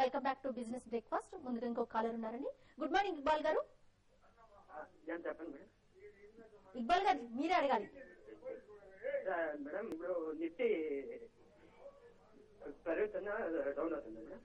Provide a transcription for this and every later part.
Welcome back to business breakfast ముందుగా ఇంకో caller ఉన్నారండి గుడ్ మార్నింగ్ ఇక్బాల్ గారు ఏం చెప్పండి మేడం ఇక్బాల్ గారు మీరే అడగాలి ఆ, మేడం ఇప్పుడు నిఫ్టీ పెరుగుతుందా డౌన్ అవుతుందా మేడం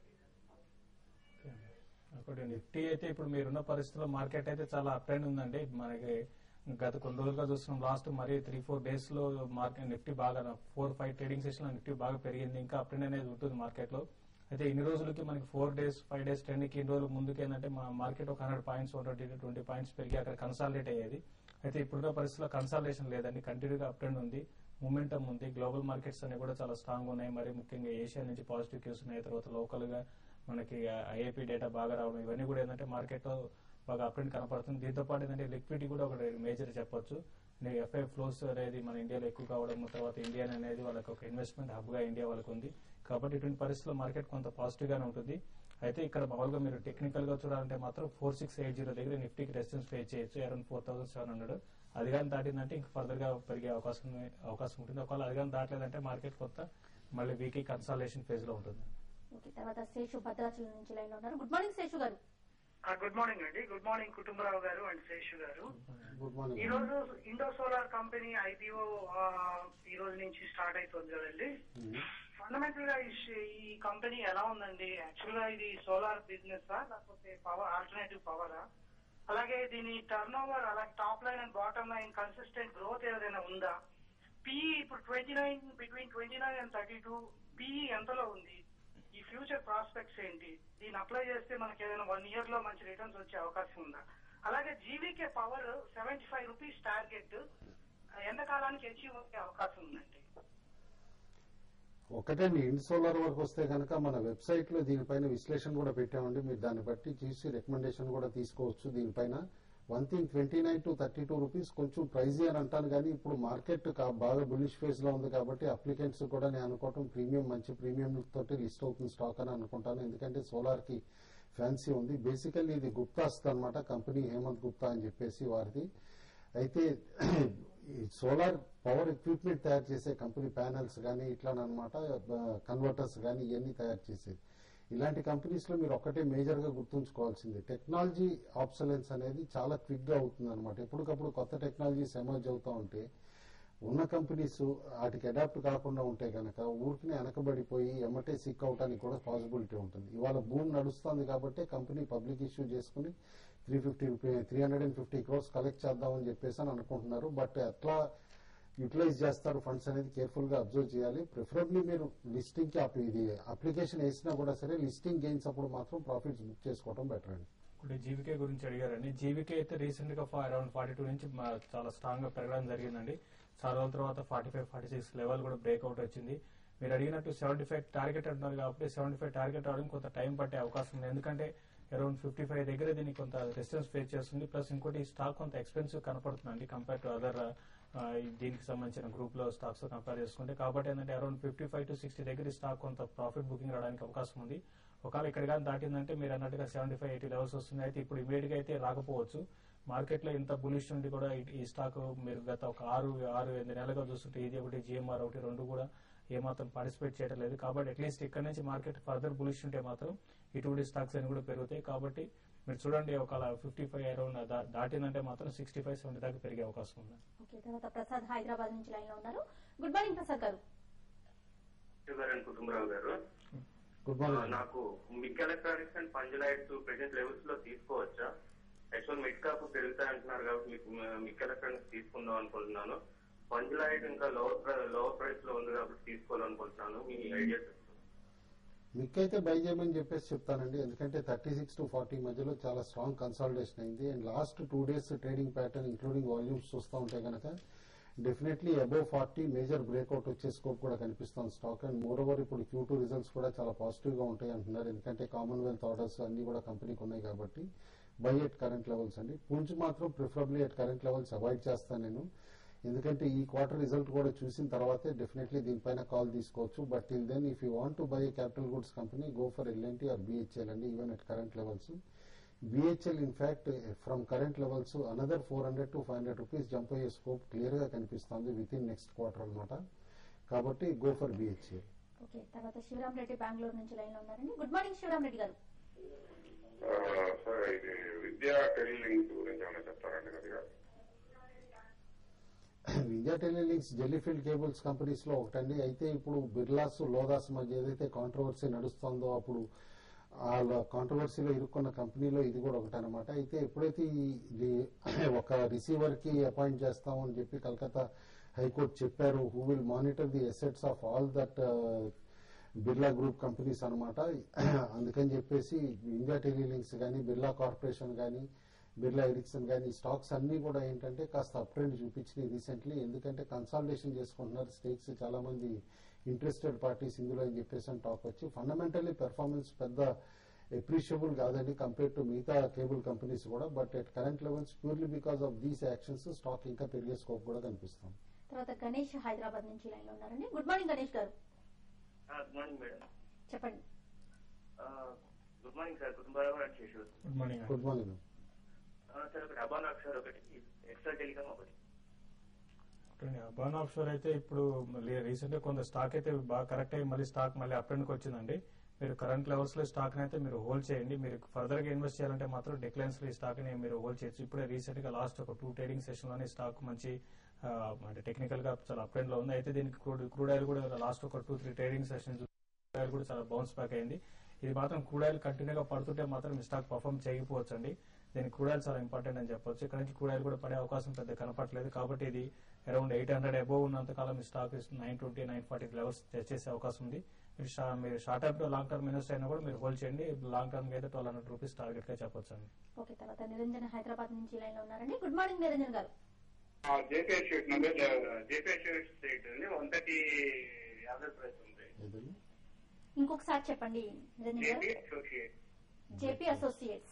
ఒకటి నిఫ్టీ అయితే ఇప్పుడు మీరున్న పరిస్థితుల్లో మార్కెట్ అయితే చాలా అప్ అండ్ ఉందండి మనకి గత కొన్ని రోజులుగా చూస్తున్నాం లాస్ట్ మరి త్రీ ఫోర్ డేస్ లో మార్కెట్ నిఫ్టీ బాగా ఫోర్ ఫైవ్ ట్రేడింగ్ సెషన్ లో నిఫ్టీ బాగా పెరిగింది ఇంకా అప్ అండ్ అనేది ఉంటుంది మార్కెట్ లో అయితే ఇన్ని రోజులకి మనకి four days five days trend కి ఇన్ని రోజులు ముందుకు ఏంటంటే మా మార్కెట్ ఒక hundred points one twenty twenty points పెరిగి అక్కడ కన్సాలిడేట్ అయ్యేది అయితే ఇప్పుడున్న పరిస్థితుల్లో కన్సాలిడేషన్ లేదండి కంటిన్యూగా అప్ అండ్ ఉంది మూమెంటం ఉంది గ్లోబల్ మార్కెట్స్ అనేవి కూడా చాలా స్ట్రాంగ్ ఉన్నాయి మరి ముఖ్యంగా ఏషియా నుంచి పాజిటివ్ క్యూస్ ఉన్నాయి తర్వాత లోకల్ గా మనకి ఐఏపీ డేటా బాగా రావడం ఇవన్నీ కూడా ఏంటంటే మార్కెట్ లో బాగా అప్ అండ్ కనపడుతుంది దీంతో పాటు ఏంటంటే లిక్విడిటీ కూడా ఒక మేజర్ చెప్పొచ్చు ఎఫ్ఐ ఫ్లోస్ అనేది మన ఇండియాలో ఎక్కువ కావడం తర్వాత ఇండియన్ అనేది వాళ్ళకి ఒక ఇన్వెస్ట్మెంట్ హబ్ గా ఇండియా వాళ్ళకి ఉంది కాబట్టి ఇటువంటి పరిస్థితుల్లో మార్కెట్ కొంత పాజిటివ్ గానే ఉంటుంది అయితే ఇక్కడ మామూలుగా మీరు టెక్నికల్ గా చూడాలంటే మాత్రం ఫోర్ సిక్స్ ఎయిట్ జీరో దగ్గర నిఫ్టీకి రెసిస్టెన్స్ ఫేస్ చేయొచ్చు around four thousand seven hundred అది కానీ దాటిందంటే ఇంకా ఫర్దర్ గా పెరిగే అవకాశం అవకాశం ఉంటుంది ఒకవేళ అది కానీ దాటలేదంటే మార్కెట్ కొత్త మళ్ళీ వీక్ కన్సాలేషన్ ఫేజ్ లో ఉంటుంది ఓకే తర్వాత శేషు భద్రాచలం నుంచి లైన్ లో ఉన్నారు good morning Seshu garu good morning అండి good morning Kutumbarao garu and Seshu garu good morning ఈ రోజు ఇండో సోలార్ కంపెనీ ఐపీఓ ఈ రోజు నుంచి స్టార్ట్ అవుతుంది కదండి ఫండమెంటల్ గా ఈ షే- ఈ కంపెనీ ఎలా ఉందండి యాక్చువల్ గా ఇది సోలార్ బిజినెస్ లేకపోతే పవర్ ఆల్టర్నేటివ్ పవరా అలాగే దీని టర్న్ ఓవర్ అలాగే top line and bottom line consistent growth ఏదైనా ఉందా పిఈ ఇప్పుడు twenty nine between twenty nine and thirty two PE ఎంతలో ఉంది ఈ ఫ్యూచర్ ప్రాస్పెక్ట్స్ ఏంటి దీన్ని అప్లై చేస్తే మనకి ఏదైనా వన్ ఇయర్ లో మంచి రిటర్న్స్ వచ్చే అవకాశం ఉందా అలాగే GVK power seventy five rupees target ఎంతకాలానికి అచీవ్ అయ్యే అవకాశం ఉందండి ఒకటండి ఇండ్ సోలార్ వరకు వస్తే కనుక మన వెబ్సైట్ లో దీనిపైన విశ్లేషణ కూడా పెట్టామండి మీరు దాన్ని బట్టి చూసి రికమెండేషన్ కూడా తీసుకోవచ్చు దీనిపైన one thing twenty nine to thirty two rupees కొంచెం ప్రైజీ అని అంటాను కానీ ఇప్పుడు మార్కెట్ కా- బాగా బులిష్ ఫేజ్ లో ఉంది కాబట్టి అప్లికెంట్స్ కూడా నేను అనుకోవటం ప్రీమియం మంచి ప్రీమియం తోటి లిస్ట్ అవుతుంది స్టాక్ అని అనుకుంటాను ఎందుకంటే సోలార్ కి ఫ్యాన్సీ ఉంది బేసికల్లీ ఇది గుప్తాస్ అనమాట కంపెనీ హేమంత్ గుప్తా అని చెప్పేసి వారిది అయితే ఈ సోలార్ పవర్ ఎక్విప్మెంట్ తయారు చేసే కంపెనీ ప్యానెల్స్ కానీ ఇట్లానమాట కన్వర్టర్స్ కానీ ఇవన్నీ తయారు చేసేది ఇలాంటి కంపెనీస్ లో మీరు ఒక్కటే మేజర్ గా గుర్తుంచుకోవాల్సింది టెక్నాలజీ ఆప్సలెన్స్ అనేది చాలా క్విక్ గా అవుతుంది అనమాట ఎప్పటికప్పుడు కొత్త టెక్నాలజీస్ ఎమర్జ్ అవుతా ఉంటే ఉన్న కంపెనీస్ వాటికి అడాప్ట్ కాకుండా ఉంటే కనుక ఊరికి వెనకబడిపోయి ఎమ్మటే సిక్ అవడానికి కూడా పాసిబిలిటీ ఉంటుంది ఇవాళ భూమి నడుస్తుంది కాబట్టి కంపెనీ పబ్లిక్ ఇష్యూ చేసుకుని three fifty three hundred and fifty crores collect చేద్దామని చెప్పేసి అని అనుకుంటున్నారు బట్ ఎట్లా యూటిలైజ్ చేస్తారు ఫండ్స్ అనేది కేర్ఫుల్ గా అబ్జర్వ్ చేయాలి ప్రిఫరబ్లీ మీరు లిస్టింగ్ కి అప్- ఇది అప్లికేషన్ వేసినా కూడా సరే లిస్టింగ్ గెయిన్స్ అప్పుడు మాత్రం ప్రాఫిట్స్ బుక్ చేసుకోవడం బెటర్ అండి ఇప్పుడు జీవికే గురించి అడిగారండి జీవికే అయితే రీసెంట్ గా అరౌండ్ ఫార్టీ టూ నుంచి మా- చాలా స్ట్రాంగ్ గా పెరగడం జరిగిందండి చాలా రోజుల తర్వాత forty five forty six level కూడా బ్రేక్అవుట్ వచ్చింది మీరు అడిగినట్టు సెవెంటీ ఫైవ్ టార్గెట్ అంటున్నారు కాబట్టి సెవెంటీ ఫైవ్ టార్గెట్ అవడం కొంత టైం పట్టే అవకాశం ఉంది ఎందుకంటే అరౌండ్ ఫిఫ్టీ ఫైవ్ దగ్గర దీనికి కొంత రెసిస్టెన్స్ ఫేస్ చేస్తుంది ప్లస్ ఇంకోటి ఈ స్టాక్ కొంత ఎక్స్పెన్సివ్ కనపడుతుందండి కంపేర్ టు అదర్ దీనికి సంబంధించిన గ్రూప్ లో స్టాక్స్ తో కంపేర్ చేసుకుంటే కాబట్టి ఏంటంటే around fifty five to sixty దగ్గర ఈ స్టాక్ కొంత ప్రాఫిట్ బుకింగ్ రావడానికి అవకాశం ఉంది ఒకవేళ ఇక్కడ కానీ దాటిందంటే మీరు అన్నట్టుగా సెవెంటీ ఫైవ్ ఎయిటీ లెవెల్స్ వస్తుంది అయితే ఇప్పుడు ఇమీడియట్ గా అయితే రాకపోవచ్చు మార్కెట్ లో ఇంత బులిష్ ఉండి కూడా ఈ- ఈ స్టాక్ మీరు గత ఒక ఆరు ఆరు ఎనిమిది నెలలుగా చూస్తుంటే ఇది ఒకటి జిఎంఆర్ ఒకటి రెండు కూడా ఏమాత్రం పార్టిసిపేట్ చేయడం లేదు కాబట్టి అట్లీస్ట్ ఇక్కడ నుంచి మార్కెట్ ఫర్దర్ బులిష్ ఉంటే మాత్రం ఇటువంటి స్టాక్స్ అని కూడా పెరుగుతాయి కాబట్టి మీరు చూడండి ఒక ఫిఫ్టీ ఫైవ్ అరౌండ్ దాటిందంటే మాత్రం సిక్స్టీ ఫైవ్ సెవెంటీ దాకా పెరిగే అవకాశం ఉంది ఓకే తర్వాత ప్రసాద్ హైదరాబాద్ నుంచి లైన్ లో ఉన్నారు గుడ్ మార్నింగ్ ప్రసాద్ గారు గారు అండ్ కుటుంబరావు గారు గుడ్ ఆ, మార్నింగ్ నాకు మిక్ ఎలక్ట్రానిక్స్ అండ్ పంజలైట్స్ ప్రెసెంట్ లెవెల్స్ లో తీసుకోవచ్చా యాక్చువల్ మిడ్ కాప్ పెరుగుతాయి అంటున్నారు కాబట్టి మీకు మిక్ ఎలక్ట్రానిక్స్ తీసుకుందాం అనుకుంటున్నాను పంజలైట్ ఇంకా లోవర్ లోవర్ ప్రైస్ లో ఉంది కాబట్టి తీసుకోవాలనుకుంటున్నాను మీ ఐడియా మీకైతే బై చేయమని చెప్పేసి చెప్తానండి ఎందుకంటే థర్టీ సిక్స్ టు ఫార్టీ మధ్యలో చాలా స్ట్రాంగ్ కన్సాలిడేషన్ అయింది and last two days trading pattern including volumes చూస్తూ ఉంటే కనుక definitely above forty major breakout వచ్చే స్కోప్ కూడా కనిపిస్తుంది స్టాక్ అండ్ మోర్ ఓవర్ ఇప్పుడు క్యూ టూ రిజల్ట్స్ కూడా చాలా పాజిటివ్ గా ఉంటాయి అంటున్నారు ఎందుకంటే కామన్వెల్త్ ఆర్డర్స్ అన్ని కూడా కంపెనీకి ఉన్నాయి కాబట్టి బై ఎట్ కరెంట్ లెవెల్స్ అండి పుంజ్ మాత్రం preferably at current levels avoid చేస్తాను నేను ఎందుకంటే ఈ క్వార్టర్ రిజల్ట్ కూడా చూసిన తర్వాతే డెఫినెట్లీ దీనిపైన కాల్ తీసుకోవచ్చు but till then if you want to buy capital goods company go for L and T or BHEL అండి even at current levels BHEL in fact from current levels another four hundred to five hundred rupees jump అయ్యే scope clear గా కనిపిస్తుంది with in next quarter అనమాట కాబట్టి go for BHEL okay తర్వాత శివరామ్ రెడ్డి బెంగళూరు నుంచి line లో ఉన్నారండి గుడ్ మార్నింగ్ శివరామ్ రెడ్డి గారు సార్ ఇది విద్యా టెలిలింక్ గురించి ఏమైనా చెప్తారండి కొద్దిగా విద్యా టెలిలింక్స్ జెల్లీఫీల్డ్ కేబుల్స్ కంపెనీస్ లో ఒకటండి అయితే ఇప్పుడు బిర్లాస్ లోదాస్ మధ్య ఏదైతే కాంట్రవర్సీ నడుస్తుందో అప్పుడు ఆ కాంట్రవర్సీలో ఇరుక్కున్న కంపెనీలో ఇది కూడా ఒకటనమాట అయితే ఎప్పుడైతే ఈ ఇది ఒక రిసీవర్ కి అపాయింట్ చేస్తామని చెప్పి కలకత్తా హైకోర్టు చెప్పారు who will monitor the assets of all that Birla group companies అనమాట అందుకని చెప్పేసి ఇండియా టెలిలింక్స్ కానీ బిర్లా కార్పొరేషన్ కానీ బిర్లా ఎరిక్సన్ కానీ స్టాక్స్ అన్ని కూడా ఏంటంటే కాస్త అప్ ట్రెండ్ చూపించినాయి రీసెంట్లీ ఎందుకంటే కన్సాలిడేషన్ చేసుకుంటున్నారు స్టేక్స్ చాలా మంది ఇంట్రెస్టెడ్ పార్టీస్ ఇందులో అని చెప్పేసి అని టాక్ వచ్చి ఫండమెంటల్లీ పెర్ఫార్మెన్స్ పెద్ద ఎప్రిషియబుల్ కాదండి కంపేర్ టు మిగతా కేబుల్ కంపెనీస్ కూడా but at current levels purely because of these actions stock ఇంకా పెరిగే స్కోప్ కూడా కనిపిస్తుంది తర్వాత గణేష్ హైదరాబాద్ నుంచి లైన్ లో ఉన్నారండి గుడ్ మార్నింగ్ గణేష్ గారు గుడ్ మార్నింగ్ మేడం చెప్పండి good morning sir Kutumbarao and Seshu good morning అండి. గుడ్ మార్నింగ్ సార్ ఒకటి అబానాక్ సార్ ఒకటి ఎక్స్ట్రా టెలికామ్ ఒకటి బర్న్ ఆఫ్ షోర్ అయితే ఇప్పుడు రీసెంట్ గా కొంత స్టాక్ అయితే బాగా కరెక్ట్ అయ్యి మళ్ళీ స్టాక్ మళ్ళీ అప్ కి వచ్చిందండి మీరు కరెంట్ లెవెల్స్ లో స్టాక్ అయితే మీరు హోల్డ్ చేయండి మీరు ఫర్దర్ గా ఇన్వెస్ట్ చేయాలంటే మాత్రం డిక్లైన్స్ లో ఈ స్టాక్ ని మీరు హోల్డ్ చేయొచ్చు ఇప్పుడే రీసెంట్ గా లాస్ట్ ఒక టూ ట్రేడింగ్ సెషన్ లోనే స్టాక్ మంచి ఆ, అంటే టెక్నికల్ గా చాలా అప్ లో ఉంది అయితే దీనికి క్రూడ్ క్రూడ్ ఆయిల్ కూడా లాస్ట్ ఒక two three trading sessions crude oil కూడా చాలా బౌన్స్ బ్యాక్ అయింది ఇది మాత్రం క్రూడ్ ఆయిల్ కంటిన్యూగా పడుతుంటే మాత్రం ఈ స్టాక్ పర్ఫామ్ చేయకపోవచ్చు అండి దీనికి క్రూడ్ ఆయిల్ చాలా ఇంపార్టెంట్ అని చెప్పొచ్చు ఇక్కడ నుంచి క్రూడ్ ఆయిల్ కూడా పడే అవకాశం పెద్ద కనపట్లేదు కాబట్టి ఇది అరౌండ్ ఎయిట్ హండ్రెడ్ అబోవ్ ఉన్నంత కాలం ఈ stock nine twenty nine forty levels చేసే అవకాశం ఉంది మీరు షా- మీరు short term to long term invest అయినా కూడా మీరు హోల్డ్ చేయండి లాంగ్ టర్మ్ అయితే ట్వెల్వ్ హండ్రెడ్ రూపీస్ టార్గెట్ గా చెప్పొచ్చు అండి ఓకే తర్వాత నిరంజన్ హైదరాబాద్ నుంచి లైన్ లో ఉన్నారండి గుడ్ మార్నింగ్ నిరంజన్ గారు JPI sheet number JPI sheet seat one thirty average price ఉంది ఏదండి ఇంకొకసారి చెప్పండి నిరంజన్ జేపీ గారు associate JP associates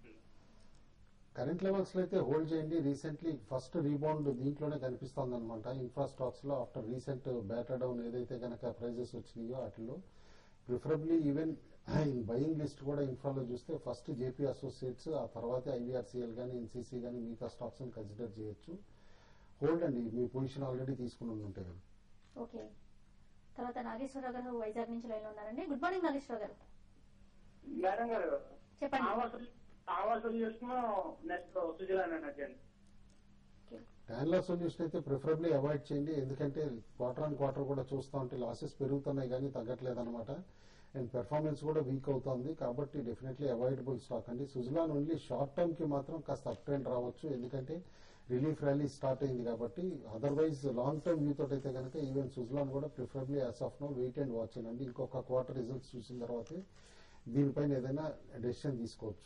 current levels లో అయితే హోల్డ్ చేయండి రీసెంట్లీ ఫస్ట్ రీబౌండ్ దీంట్లోనే కనిపిస్తోంది అనమాట ఇన్ఫ్రా స్టాక్స్ లో ఆఫ్టర్ రీసెంట్ బ్యాటర్ డౌన్ ఏదైతే కనుక ప్రైజెస్ వచ్చినాయో వాటిలో preferably even in buying list కూడా ఇన్ఫ్రాలో చూస్తే ఫస్ట్ జేపీ అసోసియేట్స్ ఆ తర్వాత ఐవీఆర్సీఎల్ కానీ ఎన్సీసీ కానీ మిగతా స్టాక్స్ ని కన్సిడర్ చేయొచ్చు హోల్డ్ అండి మీ పొజిషన్ ఆల్రెడీ తీసుకుని ఉంటే కదా ఓకే తర్వాత నాగేశ్వరరావు గారు వైజాగ్ నుంచి లైన్ లో ఉన్నారండి గుడ్ మార్నింగ్ నాగేశ్వరరావు గారు మేడం గారు చెప్పండి Aavas Aavas solution next Suzlon energy అండి ఓకే. ట్యాన్లా సొల్యూషన్ అయితే ప్రిఫరబ్లీ అవాయిడ్ చేయండి ఎందుకంటే క్వార్టర్ ఆన్ క్వార్టర్ కూడా చూస్తూ ఉంటే లాసెస్ పెరుగుతున్నాయి కానీ తగ్గట్లేదు అనమాట అండ్ పెర్ఫార్మెన్స్ కూడా వీక్ అవుతోంది కాబట్టి డెఫినెట్లీ అవాయిడబుల్ స్టాక్ అండి సుజలాన్ ఓన్లీ షార్ట్ టర్మ్ కి మాత్రం కాస్త అప్ ట్రెండ్ రావచ్చు ఎందుకంటే రిలీఫ్ ర్యాలీ స్టార్ట్ అయింది కాబట్టి అదర్వైజ్ లాంగ్ టర్మ్ వ్యూ తోటి అయితే కనుక ఈవెన్ సుజలాన్ కూడా preferably as of no wait and watch అండి ఇంకొక క్వార్టర్ రిజల్ట్స్ చూసిన తర్వాతే దీనిపైన ఏదైనా డెసిషన్ తీసుకోవచ్చు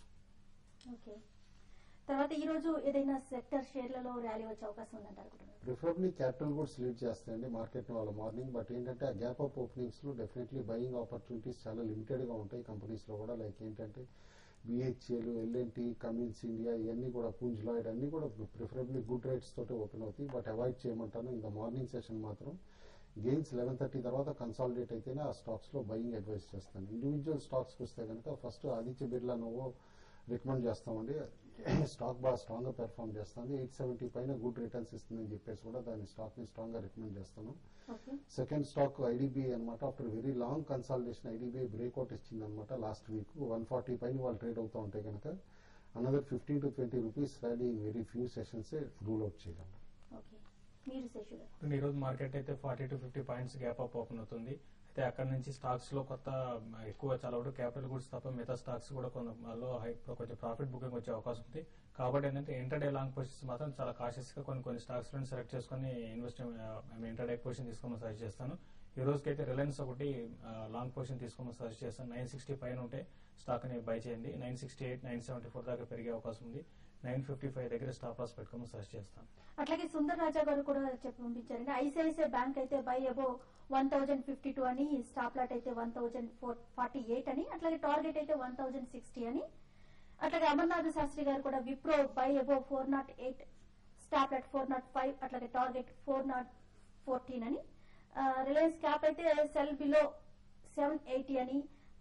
ఓకే తర్వాత ఈ రోజు ఏదైనా సెక్టర్ షేర్లలో ర్యాలీ వచ్చే అవకాశం ఉందంటారు అనుకుంటున్నారు ప్రిఫరబ్లీ క్యాపిటల్ గూడ్స్ లీడ్ చేస్తాయండి మార్కెట్ ని వాళ్ళ మార్నింగ్ బట్ ఏంటంటే ఆ గ్యాప్ అప్ ఓపెనింగ్స్ లో డెఫినెట్లీ బయింగ్ ఆపర్చునిటీస్ చాలా లిమిటెడ్ గా ఉంటాయి కంపెనీస్ లో కూడా లైక్ ఏంటంటే బిహెచ్ఏలు ఎల్ఎన్టీ కమిన్స్ ఇండియా ఇవన్నీ కూడా పూంజ్ లాయిడ్ అన్ని కూడా ప్రిఫరబ్లీ గుడ్ రేట్స్ తోటి ఓపెన్ అవుతాయి బట్ అవాయిడ్ చేయమంటాను ఇన్ ద మార్నింగ్ సెషన్ మాత్రం గెయిన్స్ లెవెన్ థర్టీ తర్వాత కన్సాలిడేట్ అయితేనే ఆ స్టాక్స్ లో బయింగ్ అడ్వైస్ చేస్తాను ఇండివిజువల్ స్టాక్స్ వస్తే కనుక ఫస్ట్ ఆదిత్య బిర్లా నువ్వు రికమెండ్ చేస్తామండి స్టాక్ బాగా స్ట్రాంగ్ గా పెర్ఫామ్ చేస్తుంది ఎయిట్ సెవెంటీ పైన గుడ్ రిటర్న్స్ ఇస్తుందని చెప్పేసి కూడా దాని స్టాక్ ని స్ట్రాంగ్ గా రికమెండ్ చేస్తాను ఓకే సెకండ్ స్టాక్ ఐడిబిఐ అనమాట after very long consolidation IDBI breakout ఇచ్చింది అనమాట లాస్ట్ వీక్ వన్ ఫార్టీ పైన వాళ్ళు ట్రేడ్ అవుతూ ఉంటే కనుక another fifteen to twenty rupees rally in very few sessions rule out చేయగలం ఓకే మీరు శేషు గారు ఇప్పుడు ఈ రోజు మార్కెట్ అయితే forty to fifty points gap up open అవుతుంది అయితే అక్కడ నుంచి స్టాక్స్ లో కొత్త మ, ఎక్కువ చాలా వరకు క్యాపిటల్ గుడ్స్ తప్ప మిగతా స్టాక్స్ కూడా కొంత లో హై కొంచెం ప్రాఫిట్ బుకింగ్ వచ్చే అవకాశం ఉంది కాబట్టి ఏంటంటే ఇంటర్డే లాంగ్ పొజిషన్స్ మాత్రం చాలా కాషియస్ గా కొన్ని కొన్ని స్టాక్స్ లో సెలెక్ట్ చేసుకుని ఇన్వెస్ట్ ఇంటర్డే పొజిషన్ తీసుకోమని సజెస్ట్ చేస్తాను ఈ రోజుకి అయితే రిలయన్స్ ఒకటి లాంగ్ పొజిషన్ తీసుకోమని సజెస్ట్ చేస్తాను నైన్ సిక్స్టీ పైన ఉంటే స్టాక్ ని బై చేయండి nine sixty eight nine seventy four దాకా పెరిగే అవకాశం ఉంది నైన్ ఫిఫ్టీ ఫైవ్ దగ్గర స్టాప్ లాస్ పెట్టుకోమని సజెస్ట్ చేస్తాను అట్లాగే సుందర్ రాజా గారు కూడా చెప్పి పంపించారండి ఐసిఐసిఐ బ్యాంక్ అయితే buy above one thousand fifty two అని స్టాప్ లాట్ అయితే one thousand four forty eight అని అట్లాగే టార్గెట్ అయితే వన్ థౌజండ్ సిక్స్టీ అని అట్లాగే అమర్నాథ్ శాస్త్రి గారు కూడా Wipro buy above four nought eight stop loss four nought five అట్లాగే టార్గెట్ ఫోర్ నాట్ ఫోర్టీన్ అని రిలయన్స్ క్యాప్ అయితే సెల్ బిలో సెవెన్ ఎయిటీ అని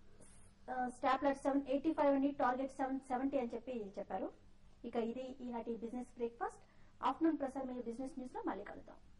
stop loss seven eighty five అని టార్గెట్ సెవెన్ సెవెంటీ అని చెప్పి చెప్పారు ఇక ఇది ఈనాటి బిజినెస్ బ్రేక్ఫాస్ట్ ఆఫ్టర్నూన్ ప్రసారం బిజినెస్ న్యూస్ లో మళ్ళీ కలుద్దాం